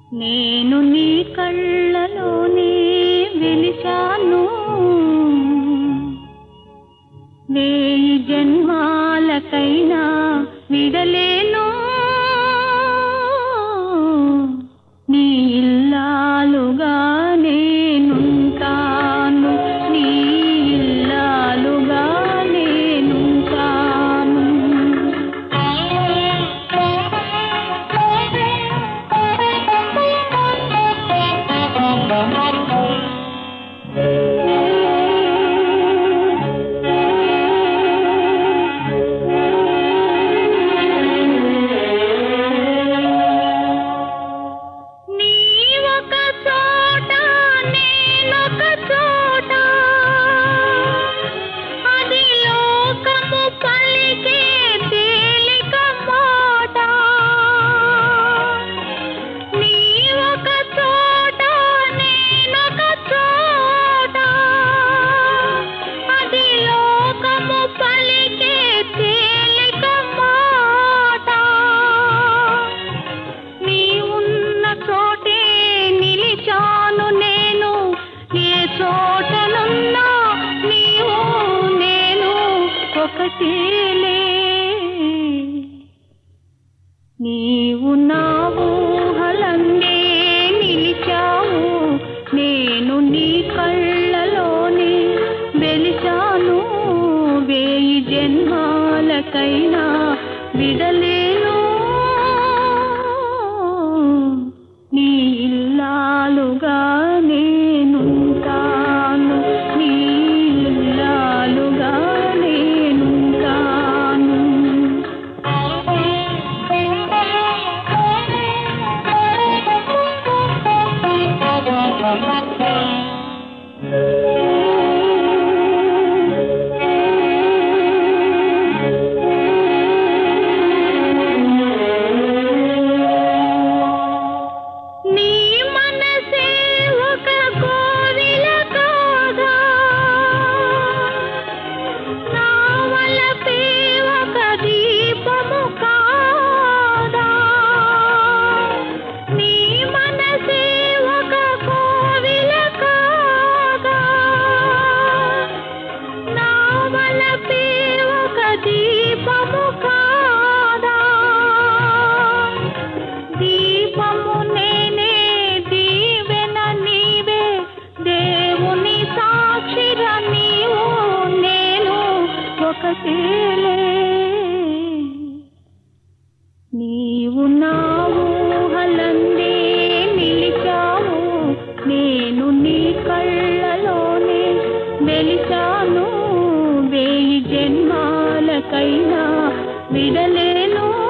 నేను నీ కళ్ళలోనే వెలిశాను వేయి జన్మాలకైనా విడలేను నీ ఇల్లాలుగా నేనుంటాను నీ ఇల్లాలుగా నేనుంటాను నీ ఒక చోట నేనొక చోట అది లోకము పలికే తేలిక మాట నీ ఒక చోట నేనొక చోట అది లోకము పలికే తేలిక మాట నీ ఉన్న చోటే నిలిచాను నేను ఏ చోటనున్నా నీవు నేను ఒకటేలే నీవు నా ఊహలందే నిలిచావు నేను నీ కళ్ళలోనే వెలిచాను వేయి జన్మాలకైనా విడలేను నీ ఇల్లాలుగా నేనుంటాను నీ ఇల్లాలుగా నేనుంటాను నీ మనసే ఒక కోవిల కాగా నా వలపే ఒక దీపము కాదా నీ మనసే ఒక కోవిల కాగా నా వలపే ఒక దీపము కాదా దీపము నేనే దీవెన నీవే దేవుని సాక్షిర నీవు నేను ఒకటేలే నీవు నా ఊహలందే నిలిచావు నేను నీ కళ్ళలోనే వెలిచాను వేయి జన్మాలకైనా విడలేను